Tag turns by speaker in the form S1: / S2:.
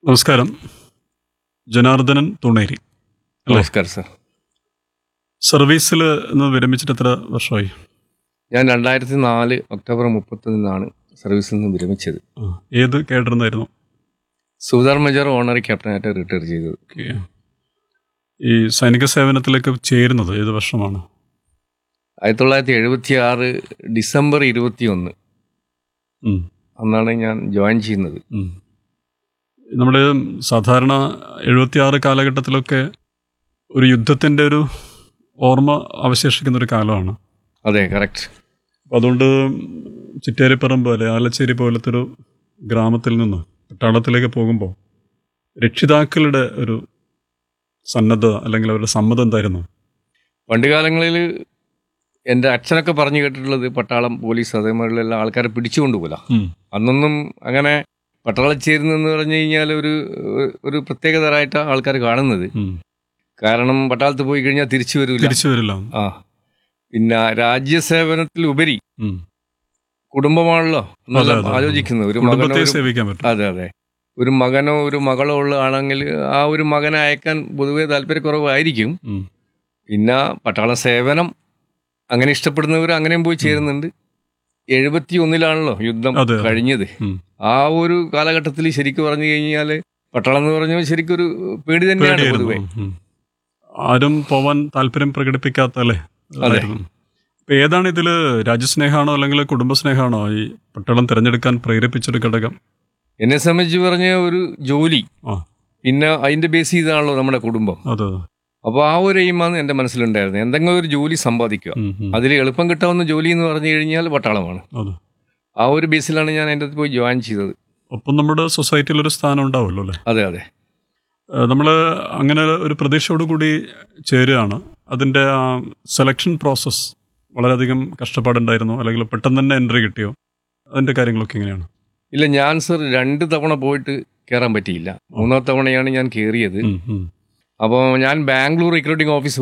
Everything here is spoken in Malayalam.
S1: നമസ്കാരം ജനാർദ്ദനൻ തുണേരി അല്ലേ?
S2: നമസ്കാരം സാർ
S1: സർവീസിൽ നിന്ന് വിരമിച്ചിട്ട് എത്ര വർഷമായി
S2: ഞാൻ രണ്ടായിരത്തി നാല് ഒക്ടോബർ മുപ്പത്തൊന്നിനാണ് സർവീസിൽ നിന്ന് വിരമിച്ചത്
S1: ആ, ഏത് കേഡറിന്നായിരുന്നു
S2: സുധാർ മേജർ ഓണറി ക്യാപ്റ്റനായിട്ട് റിട്ടയർ ചെയ്തത്
S1: ഓക്കേ. ഈ സൈനിക സേവനത്തിലേക്ക് ചേരുന്നത് ഏത് വർഷമാണ്
S2: ആയിരത്തി തൊള്ളായിരത്തി എഴുപത്തി ആറ് ഡിസംബർ ഇരുപത്തി ഒന്ന്
S1: ഉം,
S2: അന്നാണ് ഞാൻ ജോയിൻ ചെയ്യുന്നത്
S1: ഉം. നമ്മുടെ സാധാരണ എഴുപത്തിയാറ് കാലഘട്ടത്തിലൊക്കെ ഒരു യുദ്ധത്തിൻ്റെ ഒരു ഓർമ്മ അവശേഷിക്കുന്ന ഒരു കാലമാണ്
S2: അതെ കറക്റ്റ്
S1: അപ്പം അതുകൊണ്ട് ചിറ്റേരിപ്പറമ്പ് അല്ലെ ആലച്ചേരി പോലത്തെ ഒരു ഗ്രാമത്തിൽ നിന്ന് പട്ടാളത്തിലേക്ക് പോകുമ്പോൾ രക്ഷിതാക്കളുടെ ഒരു സന്നദ്ധത അല്ലെങ്കിൽ അവരുടെ സമ്മതം എന്തായിരുന്നു
S2: പണ്ട് കാലങ്ങളിൽ എൻ്റെ അച്ഛനൊക്കെ പറഞ്ഞു കേട്ടിട്ടുള്ളത് പട്ടാളം പോലീസ് അതേമാതിരിയുള്ള ആൾക്കാരെ പിടിച്ചുകൊണ്ടുപോല
S1: ഉം,
S2: അന്നൊന്നും അങ്ങനെ പട്ടാളം ചേരുന്നെന്ന് പറഞ്ഞു കഴിഞ്ഞാൽ ഒരു ഒരു പ്രത്യേക തരമായിട്ടാണ് ആൾക്കാർ കാണുന്നത്
S1: ഉം.
S2: കാരണം പട്ടാളത്ത് പോയി കഴിഞ്ഞാൽ തിരിച്ചു വരില്ല
S1: തിരിച്ചു വരില്ല
S2: ആ പിന്നെ രാജ്യസേവനത്തിൽ ഉപരി
S1: ഉം.
S2: കുടുംബമാണല്ലോ എന്നല്ല
S1: അതെ, അതെ.
S2: ആലോചിക്കുന്നത് ഒരു മകനോ
S1: കുടുംബത്തെ
S2: ഒരു-
S1: സേവിക്കാൻ പറ്റും
S2: അതെ അതെ ഒരു മകനോ ഒരു മകളോ ഉള്ളതാണെങ്കിൽ ആ ഒരു മകനെ അയക്കാൻ പൊതുവെ താല്പര്യക്കുറവായിരിക്കും
S1: ഉം.
S2: പിന്നെ പട്ടാള സേവനം അങ്ങനെ ഇഷ്ടപ്പെടുന്നവർ അങ്ങനെയും പോയി ചേരുന്നുണ്ട് എഴുപത്തി ഒന്നിലാണല്ലോ യുദ്ധം
S1: അതെ, അതെ.
S2: കഴിഞ്ഞത്
S1: ഉം.
S2: ആ ഒരു കാലഘട്ടത്തിൽ ശരിക്കും പറഞ്ഞു കഴിഞ്ഞാൽ പട്ടാളം എന്ന് പറഞ്ഞാൽ ശരിക്കും ഒരു പേടി തന്നെയാണ്
S1: പേടിയായിരുന്നു.
S2: പൊതുവെ
S1: ഉം. ആരും പോവാൻ താല്പര്യം പ്രകടിപ്പിക്കാത്ത അല്ലേ
S2: അതെ.
S1: ആയിരുന്നു. ഇപ്പൊ ഏതാണ് ഇതില് രാജ്യസ്നേഹമാണോ അല്ലെങ്കിൽ കുടുംബസ്നേഹമാണോ ഈ പട്ടാളം തിരഞ്ഞെടുക്കാൻ പ്രേരിപ്പിച്ചൊരു ഘടകം
S2: എന്നെ സംബന്ധിച്ച് പറഞ്ഞ ഒരു ജോലി
S1: ആ.
S2: പിന്നെ അതിന്റെ ബേസ് ചെയ്താണല്ലോ നമ്മുടെ കുടുംബം
S1: അതെ
S2: അപ്പോൾ ആ ഒരു എയിമാണ് എൻ്റെ മനസ്സിലുണ്ടായിരുന്നത് എന്തെങ്കിലും ഒരു ജോലി സമ്പാദിക്കുക
S1: ഉം, ഉം.
S2: അതിൽ എളുപ്പം കിട്ടാവുന്ന ജോലി എന്ന് പറഞ്ഞു കഴിഞ്ഞാൽ പട്ടാളമാണ്
S1: അതെ
S2: ആ ഒരു ബേസിലാണ് ഞാൻ എൻ്റെ അടുത്ത് പോയി ജോയിൻ ചെയ്തത്
S1: ഒപ്പം നമ്മുടെ സൊസൈറ്റിയിൽ ഒരു സ്ഥാനം ഉണ്ടാവുമല്ലോ അല്ലേ
S2: അതെ അതെ
S1: നമ്മൾ അങ്ങനെ ഒരു പ്രതീക്ഷയോട് കൂടി ചേരുകയാണ് അതിൻ്റെ ആ സെലക്ഷൻ പ്രോസസ്സ് വളരെയധികം കഷ്ടപ്പാടുണ്ടായിരുന്നു അല്ലെങ്കിൽ പെട്ടെന്ന് തന്നെ എൻട്രി കിട്ടിയോ അതിൻ്റെ കാര്യങ്ങളൊക്കെ എങ്ങനെയാണ്
S2: ഇല്ല ഞാൻ സർ രണ്ട് തവണ പോയിട്ട് കയറാൻ പറ്റിയില്ല മൂന്നാം തവണയാണ് ഞാൻ കയറിയത്
S1: ഉം, ഉം.
S2: അപ്പോൾ ഞാൻ ബാംഗ്ലൂർ റിക്രൂട്ടിംഗ് ഓഫീസ്